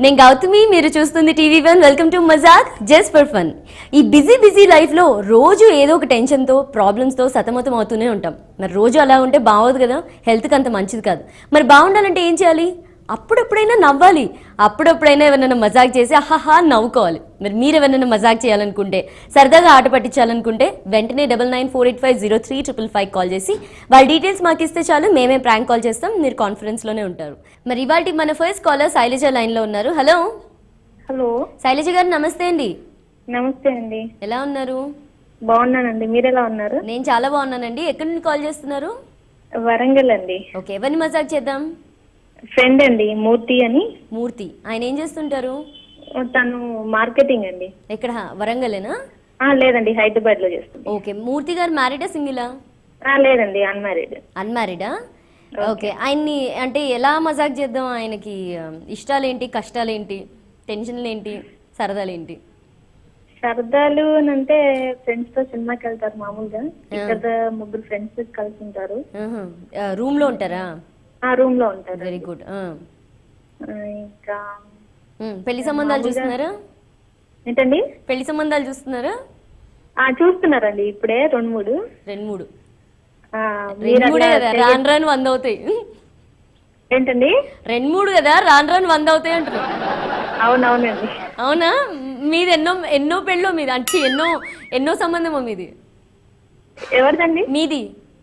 నేను గౌతమి మీరు చూస్తుంది TV one welcome to Mazaak just for fun ఈ బిజీ బిజీ లైఫ్లో రోజు ఏదో ఒక టెన్షన్తో ప్రాబ్లమ్స్తో సతమతం అవుతూనే ఉంటాం మరి రోజు అలా ఉంటే బాగోదు కదా హెల్త్కి అంత మంచిది కాదు మరి బాగుండాలంటే ఏం చేయాలి అప్పుడప్పుడైనా నవ్వాలి అప్పుడప్పుడైనా ఎవరైనా మజాక్ చేసి అహాహా అని నవ్వుకోవాలి మరి మీరు ఎవరైనా మజాక్ చేయాలనుకుంటే సరదాగా ఆట పట్టించాలనుకుంటే వెంటనే double nine four eight five zero three triple five call చేసి వాళ్ళ డీటెయిల్స్ మాకు ఇస్తే చాలు మేమే ప్రాంక్ కాల్ చేస్తాం మీరు కాన్ఫరెన్స్లోనే ఉంటారు మరి ఇవాళ మన ఫస్ట్ కాలర్ శైలజ లైన్లో ఉన్నారు హలో హలో శైలజ గారు నమస్తే అండి నమస్తే అండి ఎలా ఉన్నారు బాగున్నానండి మీరు ఎలా ఉన్నారు నేను చాలా బాగున్నానండి ఎక్కడి నుండి కాల్ చేస్తున్నారు వరంగల్ అండి ఓకే ఎవరిని మజాక్ చేద్దాం ఫ్రెండ్ అండి మూర్తి అని మూర్తి ఆయన ఏం చేస్తుంటారు తను మార్కెటింగ్ అండి ఎక్కడ వరంగలేనా ఆ లేదండి హైదరాబాద్ లో చేస్తుంది ఓకే మూర్తి గారు మ్యారీడా సింగిలా ఆ లేదండి అన్మ్యారీడ్ అన్మ్యారీడా ఓకే ఆయన్ని అంటే ఎలా మజాక్ చేద్దాం ఆయనకి ఆ, ఇష్టాలేంటి కష్టాలేంటి టెన్షన్లు ఏంటి సరదాలేంటి సరదాలు అంటే ఫ్రెండ్స్ తో సినిమాకి వెళ్తారు మామూలుగా ఇక్కడ ముగ్గురు ఫ్రెండ్స్ కలిసి ఉంటారు ఆహా. ఆ, రూమ్ లో ఉంటారా ఆ రూమ్ లో ఉంటారు వెరీ గుడ్ ఆ. ఆ, ఇంకా ఉమ్, పెళ్లి సంబంధాలు చూస్తున్నారా ఏంటండి పెళ్లి సంబంధాలు చూస్తున్నారా ఆ చూస్తున్నారండి ఇప్పుడే రెండు మూడు రెండు మూడు ఆ, రెండు మీరు మూడే అట్లా కదా చెయ్య- రాను రాను వంద అవుతాయి ఏంటండి రెండు మూడు కదా రాను రాను వంద అవుతాయి అంటారు అవునవునండి అవునా మీది ఎన్నో ఎన్నో పెళ్ళో మీది అంటే ఎన్నో ఎన్నో సంబంధమో మీది ఎవరిదండి మీది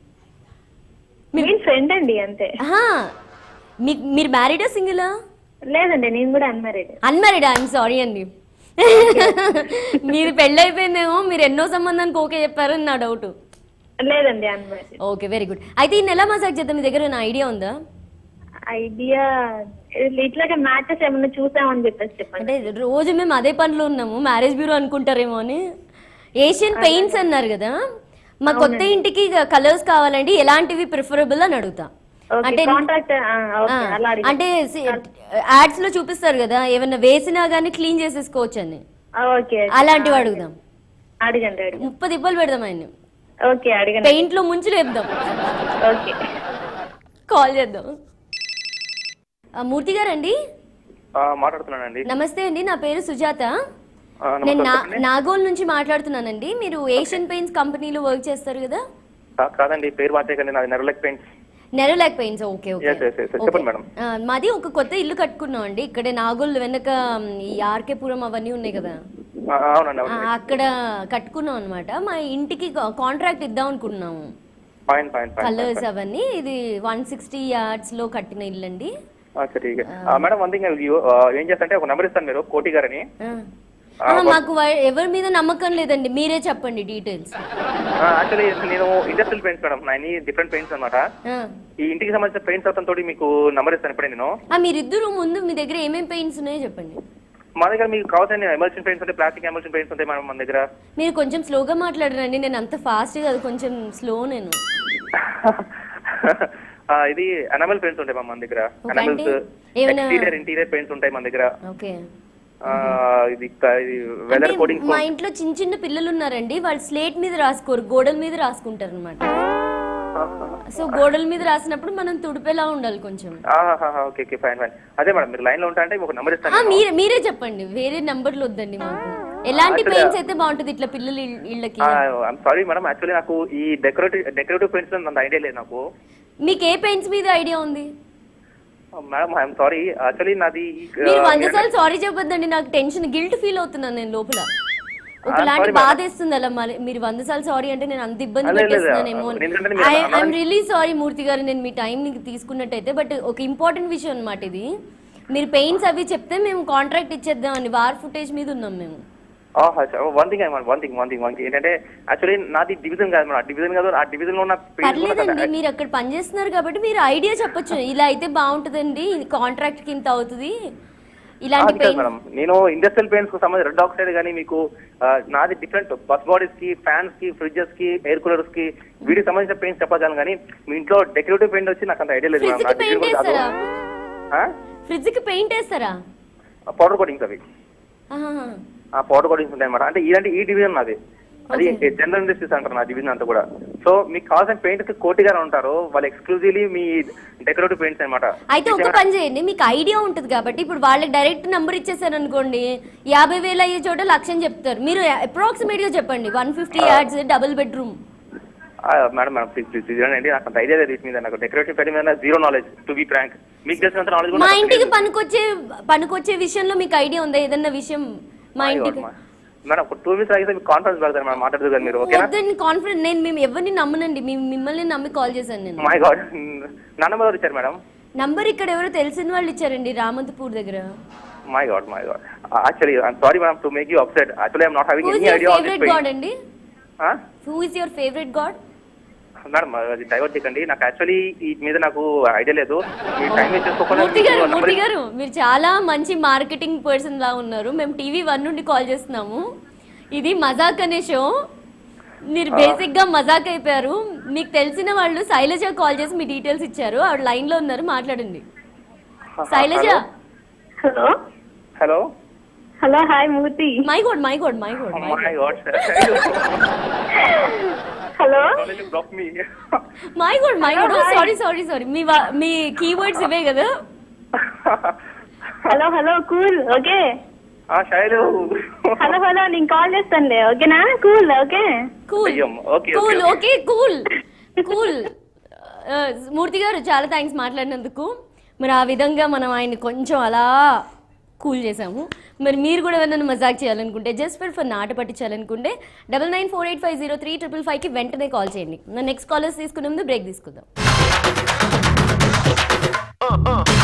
మీ ఫ్రెండ్ అండి అంతే ఆహా మీ మీరు మ్యారీడా సింగిలా లేదండి నేను కూడా అన్మ్యారీడ్ అన్మ్యారీడా ఐఎమ్ సారీ అండి మీది పెళ్ళైపోయిందేమో మీరు ఎన్నో సంబంధానికి ఓకే చెప్పారు అని నా డౌట్ లేదండి అన్మ్యారీడ్ ఓకే వెరీ గుడ్ అయితే ఈ నెల మసాజ్ చేద్దాం మీ దగ్గర నా ఐడియా ఉందా ఐడియా ఇట్లాగే మ్యాచెస్ ఏమన్నా చూసామని చెప్పేసి చెప్పండి అంటే రోజు మేము అదే పనిలో ఉన్నాము మ్యారేజ్ బ్యూరో అనుకుంటారేమో అని ఏషియన్ పెయింట్స్ అన్నారు కదా మా కొత్త ఇంటికి కలర్స్ కావాలండి ఎలాంటివి ప్రిఫరబుల్ అని అడుగుతా ఓకే అంటే కాంటాక్ట్ ఆ, అలా అడిగి అంటే యాడ్స్ లో చూపిస్తారు కదా ఏమన్నా వేసినా గానీ క్లీన్ చేసేసుకోవచ్చు అని ఓకే అలాంటివి అడుగుదాం అడగండి అడగండి ముప్పై దిబ్బలు పెడదాం ఆయన ఓకే అడగండి పెయింట్ లో ముంచి లేపుదాం ఓకే కాల్ చేద్దాం ఆ, మూర్తి గారండి ఆ, మాట్లాడుతున్నానండి నమస్తే అండి నా పేరు సుజాత ఆ, నేను నా నమస్కారం చెప్పండి. నాగోల్ నుంచి మాట్లాడుతున్నానండి మీరు ఏషియన్ పెయింట్స్ కంపెనీలో వర్క్ చేస్తారు కదా ఆ, కాదండి పేరు మార్చేయకండి నాది Nerolac paints Nerolac paints okay okay Yes, yes, yes, yes. చెప్పండి మేడం ఆ, మాది ఒక కొత్త ఇల్లు కట్టుకున్నాం అండి ఇక్కడే నాగోల్ వెనక మ్, ఈ ఆర్కేపురం అవన్నీ ఉన్నాయి కదా ఆ, అవునండి ఆ, అవునండి అక్కడ కట్టుకున్నాం అనమాట మా ఇంటికి కాంట్రాక్ట్ ఇద్దాం అనుకున్నాము ఫైన్ ఫైన్ ఫైన్ కలర్స్ అవన్నీ ఇది వన్ సిక్స్టీ యార్డ్స్ లో కట్టిన ఇల్లు అండి మేడం వన్ థింగ్ ఏం చేస్తంటే ఒక నెంబర్ ఇస్తాను మీరు కోటి గారని మాకు వా- ఎవరి మీద నమ్మకం లేదండి మీరే చెప్పండి డీటెయిల్స్ యాక్చువల్లీ నేను ఇండస్ట్రియల్ పెయింట్స్ మేడం నా డిఫరెంట్ పెయింట్స్ అనమాట ఈ ఇంటికి సంబంధించిన పెయింట్స్ అతను తోటి మీకు నెంబర్ ఇస్తాను ఇప్పుడే నేను మీరిద్దరు ముందు మీ దగ్గర ఏమేమి పెయింట్స్ ఉన్నాయో చెప్పండి మా దగ్గర మీకు కావాల్సిన ఎమల్షన్ పెయింట్స్ ఉంటాయి ప్లాస్టిక్ ఎమల్షన్ పెయింట్స్ ఉంటాయి మేడం మన దగ్గర మీరు కొంచెం స్లోగా మాట్లాడరండి నేను అంత ఫాస్ట్ కాదు కొంచెం స్లో నేను ఆ, ఇది ఎనమల్ పెయింట్స్ ఉంటాయి మ్యామ్ మన దగ్గర Okay, ఎనమల్స్ అంటే ఏమైనా- ఎక్స్టీరియర్ ఇంటీరియర్ పెయింట్స్ ఉంటాయి మన దగ్గర ఓకే ఆ, ఇది క- ఇది వెదర్ కోడింగ్ మా ఇంట్లో చిన్న చిన్న పిల్లలు ఉన్నారండి వాళ్ళు స్లేట్ మీద రాసుకోరు గోడల మీద రాసుకుంటారు అనమాట సో గోడల మీద రాసినప్పుడు మనం తుడిపేలా ఉండాలి కొంచెం ఓకే ఓకే ఫైన్ ఫైన్ అదే మేడం మీరు లైన్ లో ఉంటా అంటే ఒక నెంబర్ ఆ, ఇస్తాను నేను. మీరే మీరే చెప్పండి వేరే నంబర్లు వద్దండి మాకు ఎలాంటి Actually, పెయింట్స్ అయితే బాగుంటుంది ఇట్లా పిల్లలు ఇల్- ఇళ్ళకి సారీ మేడం యాక్చువల్లీ నాకు ఈ డెకరేటివ్ డెకరేటివ్ పెయింట్స్ అంత ఐడియా లేదు నాకు మీకు ఏ పెయింట్స్ మీద ఐడియా ఉంది మేడం ఐఎమ్ సారీ యాక్చువల్లీ నాది ఈ, మీరు ఆ, వంద సార్లు సారీ చెప్పొద్దండి నాకు టెన్షన్ గిల్ట్ ఫీల్ అవుతున్నాను నేను లోపల ఒకలాంటి sorry, బాధ వేస్తుంది అలా మరి మీరు వంద సార్లు సారీ అంటే నేను అంత ఇబ్బంది లేదు, లేదు. పెట్టేస్తున్నానేమో ఎందుకంటే మీరు అలా- ఐఎమ్ రియలీ సారీ మూర్తి గారు నేను మీ టైం నీకు తీసుకున్నట్టయితే బట్ ఒక ఇంపార్టెంట్ విషయం అన్నమాట ఇది మీరు పెయింట్స్ అవి చెప్తే మేము కాంట్రాక్ట్ ఇచ్చేద్దామని వార్ ఫుటేజ్ మీద ఉన్నాం మేము one thing one thing one thing one thing ఏంటంటే యాక్చువల్లీ నాది డివిజన్ కాదు మేడం డివిజన్ కాదు ఆ డివిజన్ లో ఉన్న paints కూడా పర్లేదండి మీరు అక్కడ పనిచేస్తున్నారు కాబట్టి మీరు ఐడియా చెప్పొచ్చు ఇలా అయితే బాగుంటుందండి కాంట్రాక్ట్ కి ఇంత అవుతుంది ఇలాంటి అది కాదు పెయింట్ మేడం నేను ఇండస్ట్రియల్ పెయింట్స్ కు సంబంధించి రెడ్ ఆక్సైడ్ కానీ మీకు ఆ, నాది డిఫరెంట్ బస్ బాడీస్ కి ఫ్యాన్స్ కి ఫ్రిడ్జెస్ కి ఎయిర్ కూలర్స్ కి వీటికి సంబంధించిన పెయింట్స్ చెప్పగలను కానీ మీ ఇంట్లో డెకరేటివ్ పెయింట్ వచ్చి నాకు అంత ఐడియా లేదు ఫ్రిడ్జ్ మేడం కి పెయింట్ వేస్తారా ఆ ఫ్రిడ్జ్ కి పెయింట్ వేస్తారా పౌడర్ కోటింగ్స్ అవి ఆహాహా. ఆ పౌడర్ కోటింగ్స్ ఉంటాయి అన్నమాట అంటే ఇలాంటి ఈ డివిజన్ నాది అది జనరల్ ఇండస్ట్రీస్ అంటారు నా డివిజన్ అంతా కూడా సో మీకు కావాల్సిన పెయింట్స్ కోటి గారు ఉంటారు వాళ్ళు ఎక్స్క్లూజివ్లీ మీ డెకరేటివ్ పెయింట్స్ అనమాట అయితే ఒక పని చేయండి మీకు ఐడియా ఉంటుంది కాబట్టి ఇప్పుడు వాళ్ళకి డైరెక్ట్ నెంబర్ ఇచ్చేసారు అనుకోండి యాభై వేలు అయ్యే చోట లక్షం చెప్తారు మీరు అప్రాక్సిమేట్ గా చెప్పండి one fifty yards double bedroom madam madam please please ఇదండి నాకు అంత ఐడియా లేదు వీటి మీద నాకు డెకరేటివ్ పెయింట్ మీద zero knowledge to be frank మీకు తెలిసినంత నాలెడ్జ్ మా ఇంటికి పనికొచ్చే పనికొచ్చే విషయంలో మీకు ఐడియా ఉందా ఏదన్నా విషయం మా ఇంటికి మేడం ఒక టూ మినిట్స్ అయితే మీకు కాన్ఫరెన్స్ పెడతారు మేడం మాట్లాడుతూ కదా మీరు ఓకేనా వద్దండి కాన్ఫిడెంట్ నేను మేము ఎవరిని నమ్మనండి మీ- మిమ్మల్ని నమ్మి కాల్ చేశాను నేను మై గాడ్ నా నెంబర్ ఎవరు ఇచ్చారు మేడం నంబర్ ఇక్కడ ఎవరో తెలిసిన వాళ్ళు ఇచ్చారండి రామంతపూర్ దగ్గర my god my god actually I'm sorry madam to make you upset actually I'm not who having is any your idea on favourite this god అండి paint who is your favourite god madam అది divert చేయకండి నాకు actually ఈ మీద నాకు idea లేదు మీ time waste చేసుకోకుండా మూర్తి గారు మీకు number మూర్తి గారు మీరు చాలా మంచి మార్కెటింగ్ పర్సన్ లా ఉన్నారు మేము టీవీ వన్ నుండి కాల్ చేస్తున్నాము ఇది మజాక్ అనే షో మీరు బేసిక్ గా మజాక్ అయిపోయారు మీకు తెలిసిన వాళ్ళు శైలజ కాల్ చేసి మీ డీటెయిల్స్ ఇచ్చారు ఆవిడ లైన్ లో ఉన్నారు మాట్లాడండి Sailaja hello hello hello hi Murthy my god my god my god my god hello block me my god my god sorry sorry sorry me వా- మీ కీవర్డ్స్ ఇవే కదా హలో హలో కూల్ ఓకే ఆ Sailu hello hello నేను call చేస్తానులే ఓకేనా cool okay cool అయ్యో, okay, cool okay, okay cool cool Murthy garu చాలా thanks మాట్లాడినందుకు మరి ఆ విధంగా మనం ఆయన్ని కొంచెం అలా కూల్ చేసాము మరి మీరు కూడా ఏమైనా మజాక్ చేయాలనుకుంటే జస్ట్ ఫర్ ఫర్ నాట పట్టించాలనుకుంటే double nine four eight five zero three triple ఫైవ్కి వెంటనే కాల్ చేయండి నెక్స్ట్ కాలర్స్ తీసుకునే ముందు బ్రేక్ తీసుకుందాం